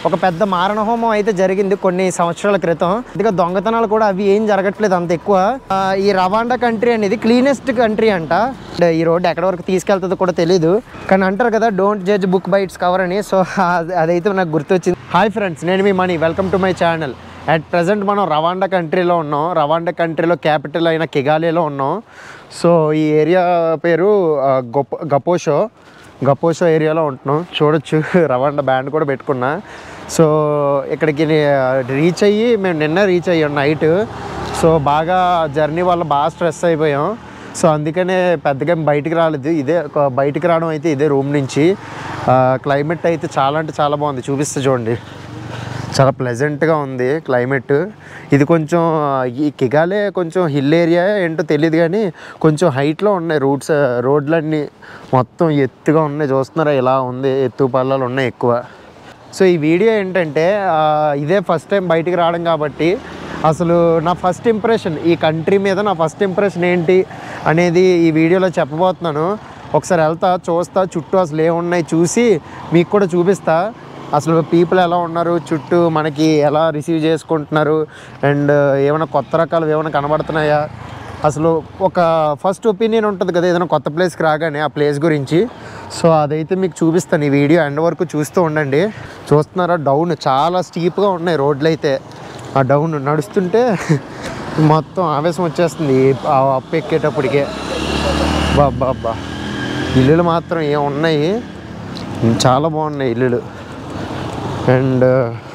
ఒక పెద్ద మారణ హోమం అయితే జరిగింది కొన్ని సంవత్సరాల క్రితం ఇదిగా దొంగతనాలు కూడా అవి ఏం జరగట్లేదు అంత ఎక్కువ ఆ, ఈ రవాండా కంట్రీ అనేది క్లీనెస్ట్ కంట్రీ అంట అండ్ ఈ రోడ్డు ఎక్కడ వరకు తీసుకెళ్తుందో కూడా తెలియదు కానీ అంటారు కదా don't judge book by its cover అని సో అది- అదైతే నాకు గుర్తొచ్చింది హాయ్ ఫ్రెండ్స్ నేను మీ Mani welcome to my channel at present మనం రవాండా కంట్రీలో ఉన్నాం రవాండా కంట్రీలో క్యాపిటల్ అయిన కిగాలిలో ఉన్నాం సో ఈ ఏరియా పేరు ఆ, గొప్ప గపోషో గపోషో ఏరియాలో ఉంటున్నాం చూడొచ్చు రవాండా బ్యాండ్ కూడా పెట్టుకున్నా సో ఇక్కడికి రీచ్ అయ్యి మేము నిన్న రీచ్ అయ్యాం నైట్ సో బాగా జర్నీ వల్ల బాగా స్ట్రెస్ అయిపోయాం సో అందుకనే పెద్దగా బయటికి రాలేదు ఇదే ఒక బయటికి రావడం అయితే ఇదే రూమ్ నుంచి క్లైమేట్ అయితే చాలా అంటే చాలా బాగుంది చూపిస్తే చూడండి చాలా ప్లెజెంట్గా ఉంది క్లైమేట్ ఇది కొంచెం ఈ కిగాలే కొంచెం హిల్ ఏరియా ఏంటో తెలియదు కానీ కొంచెం హైట్లో ఉన్నాయి రూట్స్ రోడ్లన్నీ మొత్తం ఎత్తుగా ఉన్నాయి చూస్తున్నారా ఇలా ఉంది ఎత్తు పల్లాలు ఉన్నాయి ఎక్కువ సో ఈ వీడియో ఏంటంటే ఆ, ఇదే ఫస్ట్ టైం బయటికి రావడం కాబట్టి అసలు నా ఫస్ట్ ఇంప్రెషన్ ఈ కంట్రీ మీద నా ఫస్ట్ ఇంప్రెషన్ ఏంటి అనేది ఈ వీడియోలో చెప్పబోతున్నాను ఒకసారి వెళ్తా చూస్తా చుట్టూ అసలు ఏమున్నాయి చూసి మీకు కూడా చూపిస్తా అసలు పీపుల్ ఎలా ఉన్నారు చుట్టూ మనకి ఎలా రిసీవ్ చేసుకుంటున్నారు అండ్ ఏమైనా కొత్త రకాలు ఏమైనా కనబడుతున్నాయా అసలు ఒక ఫస్ట్ ఒపీనియన్ ఉంటుంది కదా ఏదైనా కొత్త ప్లేస్కి రాగానే ఆ ప్లేస్ గురించి సో అదైతే మీకు చూపిస్తాను ఈ వీడియో ఎండ్ వరకు చూస్తూ ఉండండి చూస్తున్నారా డౌన్ చాలా స్టీప్గా ఉన్నాయి రోడ్లు అయితే ఆ డౌన్ నడుస్తుంటే మొత్తం ఆవేశం వచ్చేస్తుంది ఆ అప్పు ఎక్కేటప్పటికే బాబా అబ్బా ఇల్లులు మాత్రం ఏమున్నాయి చాలా బాగున్నాయి ఇల్లులు అండ్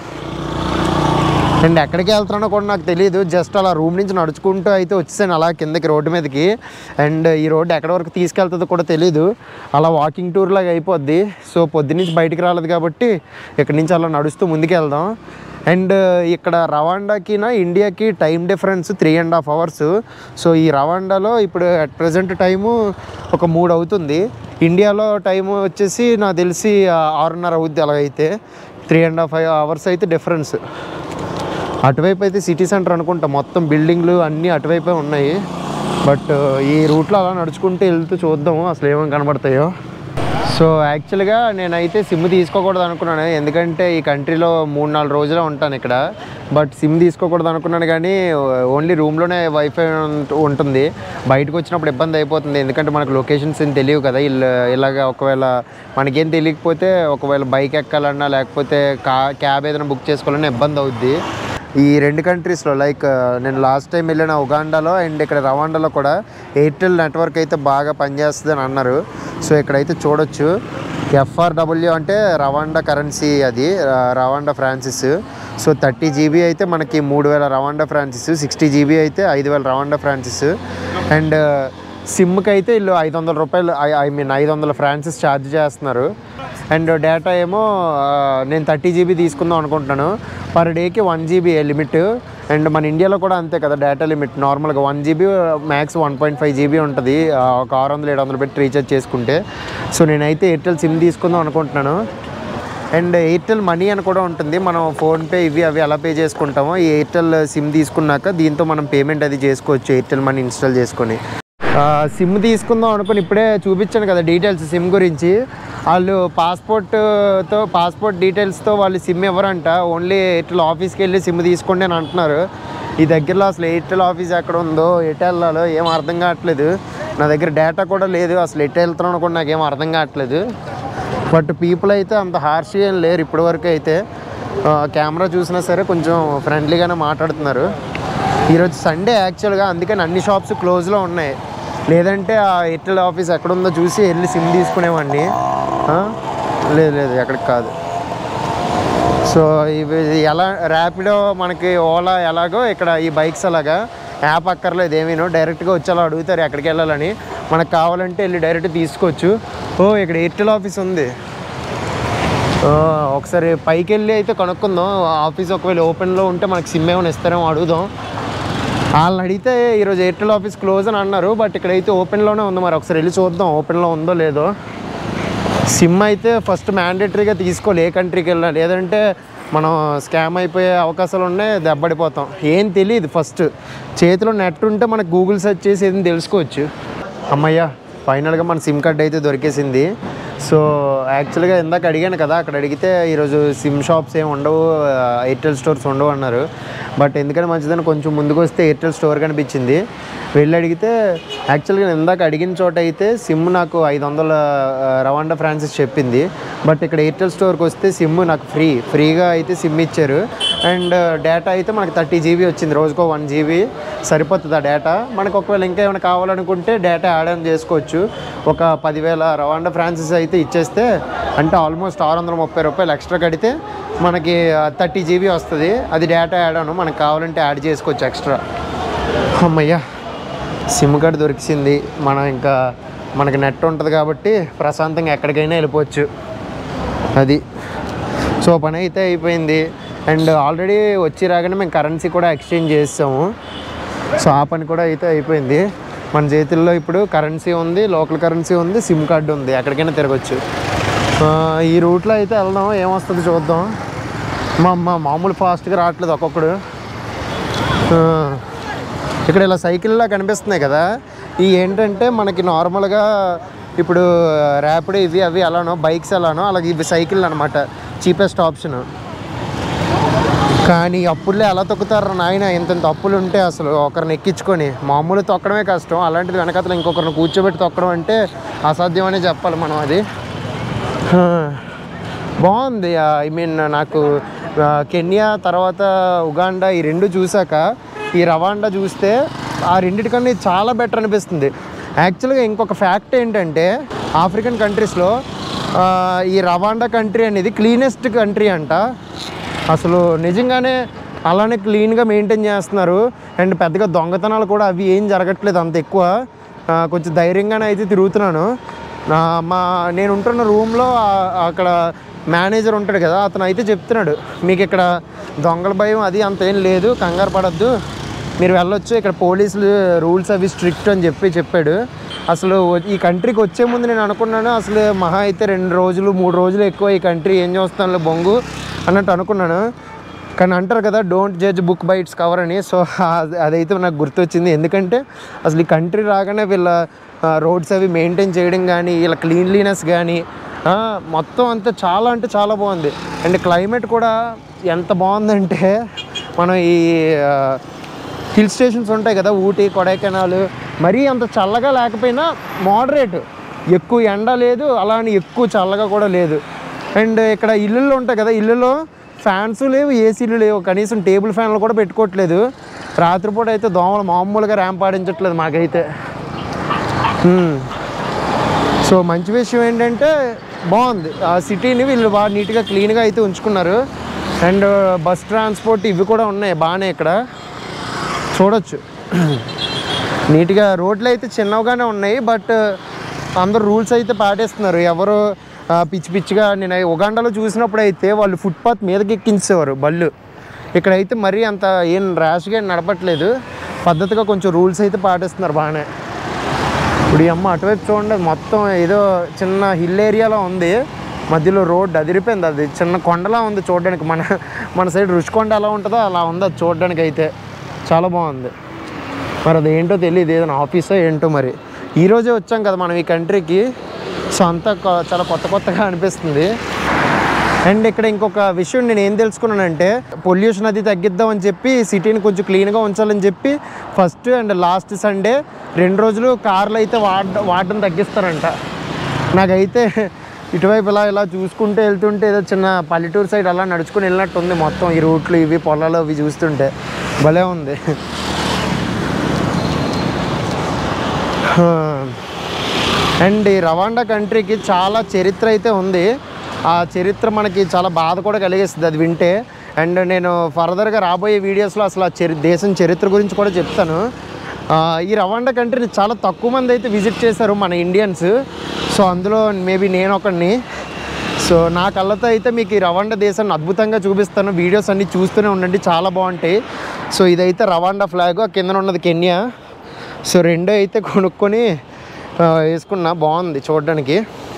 అండ్ ఎక్కడికి వెళ్తున్నానో కూడా నాకు తెలియదు జస్ట్ అలా రూమ్ నుంచి నడుచుకుంటూ అయితే వచ్చేసాను అలా కిందకి రోడ్డు మీదకి అండ్ ఈ రోడ్డు ఎక్కడి వరకు తీసుకెళ్తుందో కూడా తెలియదు అలా వాకింగ్ టూర్ లాగా అయిపోద్ది సో పొద్దున్నుంచి బయటికి రాలేదు కాబట్టి ఇక్కడి నుంచి అలా నడుస్తూ ముందుకు వెళ్దాం అండ్ ఇక్కడ రవాండాకిన ఇండియాకి time difference three and half hours so ఈ రవాండాలో ఇప్పుడు అట్ ప్రజెంట్ టైము ఒక మూడు అవుతుంది ఇండియాలో టైం వచ్చేసి నాకు తెలిసి ఆ, ఆరున్నర అవుద్ది అలాగైతే త్రీ అండ్ హాఫ్ అవర్స్ అయితే డిఫరెన్స్ అటువైపు అయితే సిటీ సెంటర్ అనుకుంటా మొత్తం బిల్డింగ్లు అన్నీ అటువైపే ఉన్నాయి బట్ ఈ రూట్లో అలా నడుచుకుంటూ వెళ్తూ చూద్దాము అసలు ఏమేమి కనబడతాయో సో యాక్చువల్గా నేనైతే సిమ్ తీసుకోకూడదు అనుకున్నాను ఎందుకంటే ఈ కంట్రీలో మూడు నాలుగు రోజులే ఉంటాను ఇక్కడ బట్ సిమ్ తీసుకోకూడదు అనుకున్నాను కానీ ఓన్లీ రూమ్లోనే వైఫై ఉంటుంది బయటకు వచ్చినప్పుడు ఇబ్బంది అయిపోతుంది ఎందుకంటే మనకు లొకేషన్స్ ఏం తెలియవు కదా ఇల్లు ఇలాగ ఒకవేళ మనకేం తెలియకపోతే ఒకవేళ బైక్ ఎక్కాలన్నా లేకపోతే కా క్యాబ్ ఏదైనా బుక్ చేసుకోవాలన్నా ఇబ్బంది అవుద్ది ఈ రెండు కంట్రీస్లో లైక్ నేను లాస్ట్ టైం వెళ్ళిన ఉగాండాలో అండ్ ఇక్కడ రవాండాలో కూడా ఎయిర్టెల్ నెట్వర్క్ అయితే బాగా పనిచేస్తుంది అని అన్నారు సో ఇక్కడైతే చూడొచ్చు ఎఫ్ఆర్డబ్ల్యూ అంటే రవాండా కరెన్సీ అది ఆ, Rwanda francs so thirty GB అయితే మనకి మూడు వేల రవాండా ఫ్రాన్సిస్ సిక్స్టీ జీబీ అయితే ఐదు వేల రవాండా ఫ్రాన్సిస్ అండ్ సిమ్కి అయితే వీళ్ళు ఐదు వందల రూపాయలు ఐ ఐ మీన్ ఐదు వందల ఫ్రాన్సిస్ ఛార్జ్ చేస్తున్నారు అండ్ డేటా ఏమో ఆ, నేను థర్టీ జీబీ తీసుకుందాం అనుకుంటున్నాను పర్ డేకి వన్ జీబీ లిమిట్ అండ్ మన ఇండియాలో కూడా అంతే కదా డేటా లిమిట్ నార్మల్గా one GB max one point five GB ఉంటుంది ఆ, ఒక ఆరు వందలు ఏడు వందలు పెట్టి రీఛార్జ్ చేసుకుంటే సో నేనైతే ఎయిర్టెల్ సిమ్ తీసుకుందాం అనుకుంటున్నాను అండ్ ఎయిర్టెల్ మనీ అని కూడా ఉంటుంది మనం ఫోన్పే ఇవి అవి ఎలా పే చేసుకుంటామో ఈ ఎయిర్టెల్ సిమ్ తీసుకున్నాక దీంతో మనం పేమెంట్ అది చేసుకోవచ్చు ఎయిర్టెల్ మనీ ఇన్స్టాల్ చేసుకొని ఆ, సిమ్ తీసుకుందాం అనుకుని ఇప్పుడే చూపించాను కదా డీటెయిల్స్ సిమ్ గురించి వాళ్ళు పాస్పోర్ట్తో పాస్పోర్ట్ డీటెయిల్స్తో వాళ్ళు సిమ్ ఇవ్వరంట ఓన్లీ ఎయిర్టెల్ ఆఫీస్కి వెళ్ళి సిమ్ తీసుకోండి అని అంటున్నారు ఈ దగ్గరలో అసలు ఎయిర్టెల్ ఆఫీస్ ఎక్కడ ఉందో ఎటు వెళ్ళాలో ఏం అర్థం కావట్లేదు నా దగ్గర డేటా కూడా లేదు అసలు ఎటు వెళ్తున్నాను కూడా నాకేం అర్థం కావట్లేదు బట్ పీపుల్ అయితే అంత హార్ష్ ఏం లేరు ఇప్పటి వరకు అయితే ఆ, కెమెరా చూసినా సరే కొంచెం ఫ్రెండ్లీగానే మాట్లాడుతున్నారు ఈరోజు సండే యాక్చువల్గా అందుకని అన్ని షాప్స్ క్లోజ్లో ఉన్నాయి లేదంటే ఆ ఎయిర్టెల్ ఆఫీస్ ఎక్కడుందో చూసి వెళ్ళి సిమ్ తీసుకునేవాడిని ఆ? లేదు లేదు ఎక్కడికి కాదు సో ఇవి ఎలా ర్యాపిడో మనకి ఓలా ఎలాగో ఇక్కడ ఈ బైక్స్ అలాగా యాప్ అక్కర్లేదు ఏమీనో డైరెక్ట్గా వచ్చి అలా అడుగుతారు ఎక్కడికి వెళ్ళాలని మనకు కావాలంటే వెళ్ళి డైరెక్ట్ తీసుకోవచ్చు ఓ ఇక్కడ ఎయిర్టెల్ ఆఫీస్ ఉంది ఆ, ఒకసారి పైకి వెళ్ళి అయితే కనుక్కుందాం ఆఫీస్ ఒకవేళ ఓపెన్లో ఉంటే మనకి సిమ్ ఏమైనా ఇస్తారేమో అడుగుదాం వాళ్ళని అడిగితే ఈరోజు ఎయిర్టెల్ ఆఫీస్ క్లోజ్ అని అన్నారు బట్ ఇక్కడైతే ఓపెన్లోనే ఉంది మరి ఒకసారి వెళ్ళి చూద్దాం ఓపెన్లో ఉందో లేదో సిమ్ అయితే ఫస్ట్ మ్యాండేటరీగా తీసుకోవాలి ఏ కంట్రీకి వెళ్ళినా లేదంటే మనం స్కామ్ అయిపోయే అవకాశాలు ఉన్నాయి దెబ్బడిపోతాం ఏం తెలియదు ఫస్ట్ చేతిలో నెట్ ఉంటే మనకు గూగుల్ సెర్చ్ చేసి ఏదైనా తెలుసుకోవచ్చు అమ్మయ్య ఫైనల్గా మన సిమ్ కార్డ్ అయితే దొరికేసింది సో యాక్చువల్గా ఇందాక అడిగాను కదా అక్కడ అడిగితే ఈరోజు సిమ్ షాప్స్ ఏమి ఉండవు ఎయిర్టెల్ స్టోర్స్ ఉండవు అన్నారు బట్ ఎందుకంటే మంచిదని కొంచెం ముందుకు వస్తే ఎయిర్టెల్ స్టోర్ కనిపించింది వెళ్ళి అడిగితే యాక్చువల్గా నేను ఇందాక అడిగిన చోట అయితే సిమ్ నాకు ఐదు వందల ఆ, రవాండా ఫ్రాన్సిస్ చెప్పింది బట్ ఇక్కడ ఎయిర్టెల్ స్టోర్కి వస్తే సిమ్ నాకు ఫ్రీ ఫ్రీగా అయితే సిమ్ ఇచ్చారు అండ్ డేటా అయితే మనకి థర్టీ జీబీ వచ్చింది రోజుకో వన్ జీబీ సరిపోతుంది ఆ డేటా మనకు ఒకవేళ ఇంకా ఏమైనా కావాలనుకుంటే డేటా యాడ్ ఆన్ చేసుకోవచ్చు ఒక పదివేల రవాండా ఫ్రాన్సిస్ అయితే ఇచ్చేస్తే అంటే ఆల్మోస్ట్ ఆరు వందల ముప్పై రూపాయలు ఎక్స్ట్రా కడితే మనకి థర్టీ జీబీ వస్తుంది అది డేటా యాడ్ ఆన్ మనకు కావాలంటే యాడ్ చేసుకోవచ్చు ఎక్స్ట్రా అమ్మయ్యా సిమ్ కార్డ్ దొరికింది మనం ఇంకా మనకి నెట్ ఉంటుంది కాబట్టి ప్రశాంతంగా ఎక్కడికైనా వెళ్ళిపోవచ్చు అది సో పని అయితే అయిపోయింది అండ్ ఆల్రెడీ వచ్చి రాగానే మేము కరెన్సీ కూడా ఎక్స్చేంజ్ చేసాము సో ఆ పని కూడా అయితే అయిపోయింది మన చేతుల్లో ఇప్పుడు కరెన్సీ ఉంది లోకల్ కరెన్సీ ఉంది సిమ్ కార్డు ఉంది ఎక్కడికైనా తిరగచ్చు ఆ, ఈ రూట్లో అయితే వెళ్దాం ఏమొస్తుందో చూద్దాం మా అమ్మ మామూలు ఫాస్ట్గా రావట్లేదు ఒక్కొక్కడు ఆ, ఇక్కడ ఇలా సైకిల్లా కనిపిస్తున్నాయి కదా ఈ ఏంటంటే మనకి నార్మల్గా ఇప్పుడు ర్యాపిడ్ ఇవి అవి ఎలానో బైక్స్ ఎలానో అలాగే ఇవి సైకిల్ అనమాట చీపెస్ట్ ఆప్షన్ కానీ అప్పుడులే ఎలా తొక్కుతారు నాయన ఇంత ఇంత అప్పులు ఉంటే అసలు ఒకరిని ఎక్కించుకొని మామూలు తొక్కడమే కష్టం అలాంటిది వెనకతలు ఇంకొకరిని కూర్చోబెట్టి తొక్కడం అంటే అసాధ్యమనే చెప్పాలి మనం అది హా. బాగుంది ఐ మీన్ నాకు ఆ, కెన్యా తర్వాత ఉగాండా ఈ రెండు చూసాక ఈ రవాండా చూస్తే ఆ రెండిటికన్నా ఇది చాలా బెటర్ అనిపిస్తుంది యాక్చువల్గా ఇంకొక ఫ్యాక్ట్ ఏంటంటే ఆఫ్రికన్ కంట్రీస్లో ఆ, ఈ రవాండా కంట్రీ అనేది క్లీనెస్ట్ కంట్రీ అంట అసలు నిజంగానే అలానే క్లీన్గా మెయింటైన్ చేస్తున్నారు అండ్ పెద్దగా దొంగతనాలు కూడా అవి ఏం జరగట్లేదు అంత ఎక్కువ ఆ, కొంచెం ధైర్యంగానే అయితే తిరుగుతున్నాను నా మా నేను ఉంటున్న రూమ్లో ఆ- అక్కడ మేనేజర్ ఉంటాడు కదా అతను అయితే చెప్తున్నాడు మీకు ఇక్కడ దొంగల భయం అది అంత ఏం లేదు కంగారు పడద్దు మీరు వెళ్ళొచ్చు ఇక్కడ పోలీసులు రూల్స్ అవి స్ట్రిక్ట్ అని చెప్పి చెప్పాడు అసలు ఈ కంట్రీకి వచ్చే ముందు నేను అనుకున్నాను అసలు మహా అయితే రెండు రోజులు మూడు రోజులు ఎక్కువ ఈ కంట్రీ ఏం చేస్తాను బొంగు అన్నట్టు అనుకున్నాను కానీ అంటారు కదా don't judge book by its cover అని సో అది- అదైతే నాకు గుర్తొచ్చింది ఎందుకంటే అసలు ఈ కంట్రీ రాగానే వీళ్ళ రోడ్స్ అవి మెయింటైన్ చేయడం కానీ వీళ్ళ క్లీన్లీనెస్ కానీ ఆ, మొత్తం అంతా చాలా అంటే చాలా బాగుంది అండ్ క్లైమేట్ కూడా ఎంత బాగుందంటే మనం ఈ ఆ, హిల్ స్టేషన్స్ ఉంటాయి కదా ఊటీ కొడైకెనాల్ మరీ అంత చల్లగా లేకపోయినా మోడరేట్ ఎక్కువ ఎండ లేదు అలా అని ఎక్కువ చల్లగా కూడా లేదు అండ్ ఇక్కడ ఇల్లులు ఉంటాయి కదా ఇల్లులో ఫ్యాన్స్ లేవు ఏసీలు లేవు కనీసం టేబుల్ ఫ్యాన్లు కూడా పెట్టుకోవట్లేదు రాత్రిపూట అయితే దోమలు మామూలుగా ర్యాంప్ ఆడించట్లేదు మాకైతే హ్మ్. సో మంచి విషయం ఏంటంటే బాగుంది ఆ సిటీని వీళ్ళు బాగా నీట్గా క్లీన్గా అయితే ఉంచుకున్నారు అండ్ బస్ ట్రాన్స్పోర్ట్ ఇవి కూడా ఉన్నాయి బాగానే ఇక్కడ చూడొచ్చు నీట్గా రోడ్లు అయితే చిన్నగానే ఉన్నాయి బట్ అందరు రూల్స్ అయితే పాటిస్తున్నారు ఎవరు ఆ, పిచ్చి పిచ్చిగా నేను అయి ఉగాండాలో చూసినప్పుడు అయితే వాళ్ళు ఫుట్పాత్ మీదకి ఎక్కించేవారు బళ్ళు ఇక్కడైతే మరీ అంత ఏం ర్యాష్గా ఏం నడపట్లేదు పద్ధతిగా కొంచెం రూల్స్ అయితే పాటిస్తున్నారు బాగానే ఇప్పుడు ఈ అమ్మ అటువైపు చూడండి అది మొత్తం ఏదో చిన్న హిల్ ఏరియాలో ఉంది మధ్యలో రోడ్ అదిరిపోయింది అది చిన్న కొండలా ఉంది చూడడానికి మన మన సైడ్ రుషికొండ ఎలా ఉంటుందో అలా ఉంది అది చూడడానికి అయితే చాలా బాగుంది మరి అది ఏంటో తెలియదు ఏదైనా ఆఫీసో ఏంటో మరి ఈరోజే వచ్చాం కదా మనం ఈ కంట్రీకి సో అంతా కొ- చాలా కొత్త కొత్తగా అనిపిస్తుంది అండ్ ఇక్కడ ఇంకొక విషయం నేను ఏం తెలుసుకున్నానంటే పొల్యూషన్ అది తగ్గిద్దామని చెప్పి సిటీని కొంచెం క్లీన్గా ఉంచాలని చెప్పి ఫస్ట్ అండ్ లాస్ట్ సండే రెండు రోజులు కార్లు అయితే వాడ వాడడం తగ్గిస్తారంట నాకైతే ఇటువైపు ఇలా ఇలా చూసుకుంటూ వెళ్తుంటే ఏదో చిన్న పల్లెటూరు సైడ్ అలా నడుచుకుని వెళ్ళినట్టు ఉంది మొత్తం ఈ రూట్లు ఇవి పొలాలు అవి చూస్తుంటే భలే ఉంది అండ్ ఈ రవాండా కంట్రీకి చాలా చరిత్ర అయితే ఉంది ఆ చరిత్ర మనకి చాలా బాధ కూడా కలిగిస్తుంది అది వింటే అండ్ నేను ఫర్దర్గా రాబోయే వీడియోస్లో అసలు ఆ చరి దేశం చరిత్ర గురించి కూడా చెప్తాను ఆ, ఈ రవాండా కంట్రీని చాలా తక్కువ మంది అయితే విజిట్ చేశారు మన ఇండియన్స్ సో అందులో మేబీ నేను ఒకడిని సో నా కళ్ళతో అయితే మీకు ఈ రవాండా దేశాన్ని అద్భుతంగా చూపిస్తాను వీడియోస్ అన్నీ చూస్తూనే ఉండండి చాలా బాగుంటాయి సో ఇదైతే రవాండా ఫ్లాగ్ కింద ఉన్నది కెన్యా సో రెండో అయితే కొనుక్కొని ఆ, వేసుకున్నా బాగుంది చూడడానికి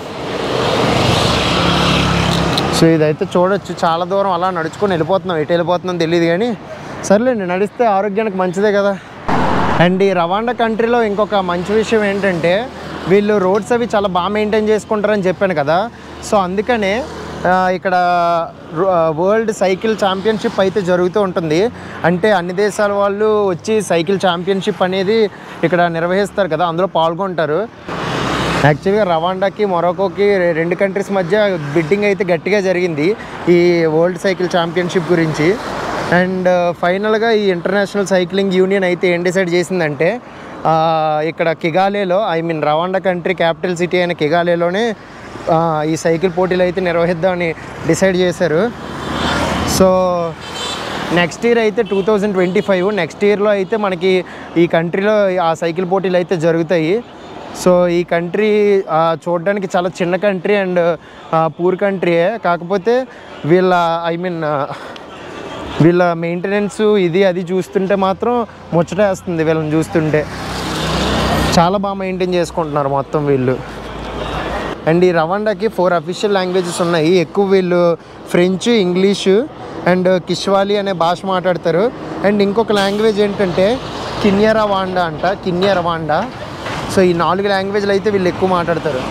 సో ఇదైతే చూడొచ్చు చాలా దూరం అలా నడుచుకొని వెళ్ళిపోతున్నాం ఎటు వెళ్ళిపోతున్నాం తెలియదు కానీ సర్లేండి నడిస్తే ఆరోగ్యానికి మంచిదే కదా అండ్ ఈ రవాండా కంట్రీలో ఇంకొక మంచి విషయం ఏంటంటే వీళ్ళు రోడ్స్ అవి చాలా బాగా మెయింటైన్ చేసుకుంటారని చెప్పాను కదా సో అందుకనే ఆ, ఇక్కడ వరల్డ్ సైకిల్ ఛాంపియన్షిప్ అయితే జరుగుతూ ఉంటుంది అంటే అన్ని దేశాల వాళ్ళు వచ్చి సైకిల్ ఛాంపియన్షిప్ అనేది ఇక్కడ నిర్వహిస్తారు కదా అందులో పాల్గొంటారు యాక్చువల్గా రవాండాకి మొరాకోకి రె- రెండు కంట్రీస్ మధ్య బిడ్డింగ్ అయితే గట్టిగా జరిగింది ఈ వరల్డ్ సైకిల్ ఛాంపియన్షిప్ గురించి అండ్ ఫైనల్గా ఈ ఇంటర్నేషనల్ సైక్లింగ్ యూనియన్ అయితే ఏం డిసైడ్ చేసిందంటే ఆ, ఇక్కడ కిగాలేలో I mean Rwanda country capital city అయిన కిగాలేలోనే ఆ, ఈ సైకిల్ పోటీలు అయితే నిర్వహిద్దామని డిసైడ్ చేశారు సో నెక్స్ట్ ఇయర్ అయితే two thousand twenty five next ఇయర్లో అయితే మనకి ఈ కంట్రీలో ఆ సైకిల్ పోటీలు అయితే జరుగుతాయి సో ఈ కంట్రీ చూడడానికి చాలా చిన్న కంట్రీ అండ్ పూర్ కంట్రీయే కాకపోతే వీళ్ళ ఐ మీన్ వీళ్ళ మెయింటెనెన్స్ ఇది అది చూస్తుంటే మాత్రం ముచ్చటేస్తుంది వీళ్ళని చూస్తుంటే చాలా బాగా మెయింటైన్ చేసుకుంటున్నారు మొత్తం వీళ్ళు అండ్ ఈ రవాండాకి ఫోర్ అఫీషియల్ లాంగ్వేజెస్ ఉన్నాయి ఎక్కువ వీళ్ళు ఫ్రెంచ్ ఇంగ్లీషు అండ్ కిష్వాలి అనే భాష మాట్లాడతారు అండ్ ఇంకొక లాంగ్వేజ్ ఏంటంటే కిన్యరవాండా అంట కిన్యరవాండా సో ఈ నాలుగు లాంగ్వేజ్లు అయితే వీళ్ళు ఎక్కువ మాట్లాడతారు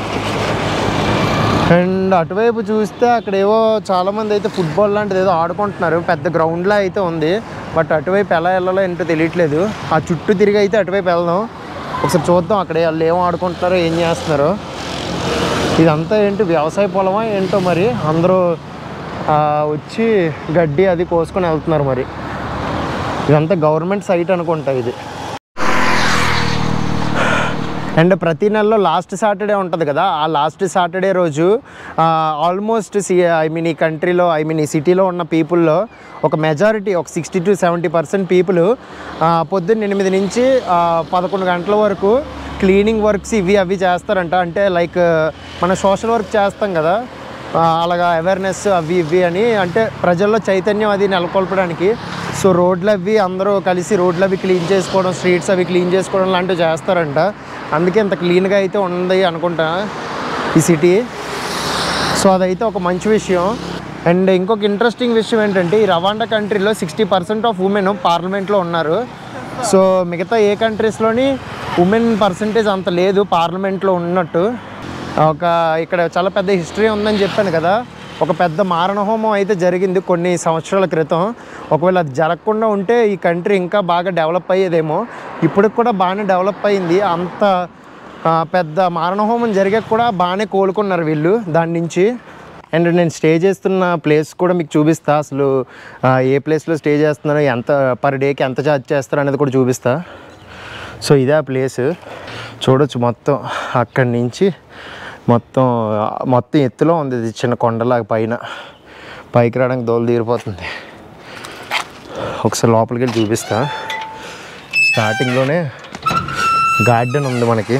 అండ్ అటువైపు చూస్తే అక్కడ ఏవో చాలామంది అయితే ఫుట్బాల్ లాంటిది ఏదో ఆడుకుంటున్నారు పెద్ద గ్రౌండ్లా అయితే ఉంది బట్ అటువైపు ఎలా వెళ్ళాలో ఏంటో తెలియట్లేదు ఆ చుట్టూ తిరిగి అయితే అటువైపు వెళ్దాం ఒకసారి చూద్దాం అక్కడ వాళ్ళు ఏం ఆడుకుంటున్నారో ఏం చేస్తున్నారో ఇదంతా ఏంటి వ్యవసాయ పొలమా ఏంటో మరి అందరూ ఆ, వచ్చి గడ్డి అది కోసుకొని వెళ్తున్నారు మరి ఇదంతా గవర్నమెంట్ సైట్ అనుకుంటా ఇది అండ్ ప్రతి నెలలో లాస్ట్ సాటర్డే ఉంటుంది కదా ఆ లాస్ట్ సాటర్డే రోజు ఆల్మోస్ట్ సి ఐ మీన్ ఈ కంట్రీలో ఐ మీన్ ఈ సిటీలో ఉన్న పీపుల్లో ఒక మెజారిటీ ఒక sixty to seventy percent people పొద్దున్న ఎనిమిది నుంచి ఆ, పదకొండు గంటల వరకు క్లీనింగ్ వర్క్స్ ఇవి అవి చేస్తారంట అంటే లైక్ మన సోషల్ వర్క్ చేస్తాం కదా ఆ, అలాగా అవేర్నెస్ అవి ఇవి అని అంటే ప్రజల్లో చైతన్యం అది నెలకొల్పడానికి సో రోడ్లు అవి అందరూ కలిసి రోడ్లు అవి క్లీన్ చేసుకోవడం స్ట్రీట్స్ అవి క్లీన్ చేసుకోవడం లాంటివి చేస్తారంట అందుకే ఇంత క్లీన్గా అయితే ఉంది అనుకుంటా ఈ సిటీ సో అదైతే ఒక మంచి విషయం అండ్ ఇంకొక ఇంట్రెస్టింగ్ విషయం ఏంటంటే ఈ రవాండా కంట్రీలో సిక్స్టీ పర్సెంట్ ఆఫ్ ఉమెన్ పార్లమెంట్లో ఉన్నారు సో మిగతా ఏ కంట్రీస్లోని ఉమెన్ పర్సంటేజ్ అంత లేదు పార్లమెంట్లో ఉన్నట్టు ఒక ఇక్కడ చాలా పెద్ద హిస్టరీ ఉందని చెప్పాను కదా ఒక పెద్ద మారణహోమం అయితే జరిగింది కొన్ని సంవత్సరాల క్రితం ఒకవేళ అది జరగకుండా ఉంటే ఈ కంట్రీ ఇంకా బాగా డెవలప్ అయ్యేదేమో ఇప్పటికి కూడా బాగానే డెవలప్ అయింది అంత ఆ, పెద్ద మారణహోమం జరిగాక కూడా బాగానే కోలుకున్నారు వీళ్ళు దాని నుంచి అండ్ నేను స్టే చేస్తున్న ప్లేస్ కూడా మీకు చూపిస్తా అసలు ఆ, ఏ ప్లేస్లో స్టే చేస్తున్నారో ఎంత పర్ డేకి ఎంత ఛార్జ్ చేస్తారో అనేది కూడా చూపిస్తా సో ఇదే ఆ ప్లేస్ చూడొచ్చు మొత్తం అక్కడి నుంచి మొత్తం మొత్తం ఎత్తులో ఉంది ఇది చిన్న కొండలాగా పైన పైకి రావడానికి దోలు తీరిపోతుంది ఒకసారి లోపలికి వెళ్ళి చూపిస్తా స్టార్టింగ్లోనే గార్డెన్ ఉంది మనకి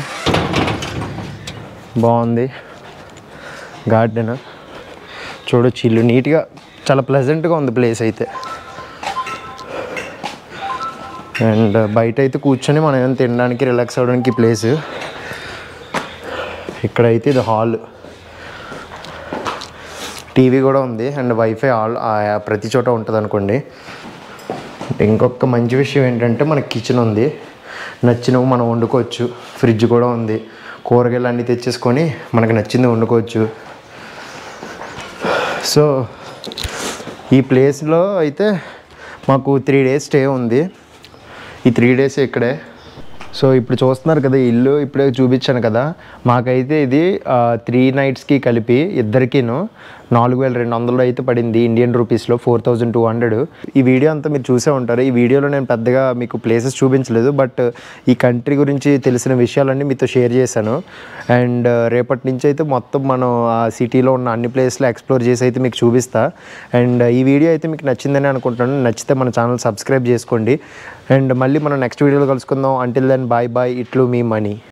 బాగుంది గార్డెన్ చూడొచ్చు ఇల్లు నీట్గా చాలా ప్లెజెంట్గా ఉంది ప్లేస్ అయితే అండ్ బయట అయితే కూర్చొని మనం ఏమైనా తినడానికి రిలాక్స్ అవ్వడానికి ప్లేస్ ఇక్కడైతే ఇది హాల్ టీవీ కూడా ఉంది అండ్ వైఫై ఆల్ ఆ- ప్రతి చోట ఉంటుంది అనుకోండి ఇంకొక మంచి విషయం ఏంటంటే మనకి కిచెన్ ఉంది నచ్చినవి మనం వండుకోవచ్చు ఫ్రిడ్జ్ కూడా ఉంది కూరగాయలు అన్నీ తెచ్చేసుకొని మనకు నచ్చింది వండుకోవచ్చు సో ఈ ప్లేస్లో అయితే మాకు త్రీ డేస్ స్టే ఉంది ఈ త్రీ డేస్ ఇక్కడే సో ఇప్పుడు చూస్తున్నారు కదా ఈ ఇల్లు ఇప్పుడే చూపించాను కదా మాకైతే ఇది త్రీ నైట్స్కి కలిపి ఇద్దరికిను నాలుగు వేల రెండు వందలు అయితే పడింది ఇండియన్ రూపీస్లో ఫోర్ థౌజండ్ టూ హండ్రెడ్ ఈ వీడియో అంతా మీరు చూసే ఉంటారు ఈ వీడియోలో నేను పెద్దగా మీకు ప్లేసెస్ చూపించలేదు బట్ ఈ కంట్రీ గురించి తెలిసిన విషయాలన్నీ మీతో షేర్ చేశాను అండ్ రేపటి నుంచి అయితే మొత్తం మనం ఆ సిటీలో ఉన్న అన్ని ప్లేస్లు ఎక్స్ప్లోర్ చేసి అయితే మీకు చూపిస్తా అండ్ ఈ వీడియో అయితే మీకు నచ్చిందని అనుకుంటున్నాను నచ్చితే మన ఛానల్ సబ్స్క్రైబ్ చేసుకోండి అండ్ మళ్ళీ మనం నెక్స్ట్ వీడియోలో కలుసుకుందాం అంటిల్ దెన్ బాయ్ బాయ్ ఇట్లు మీ మనీ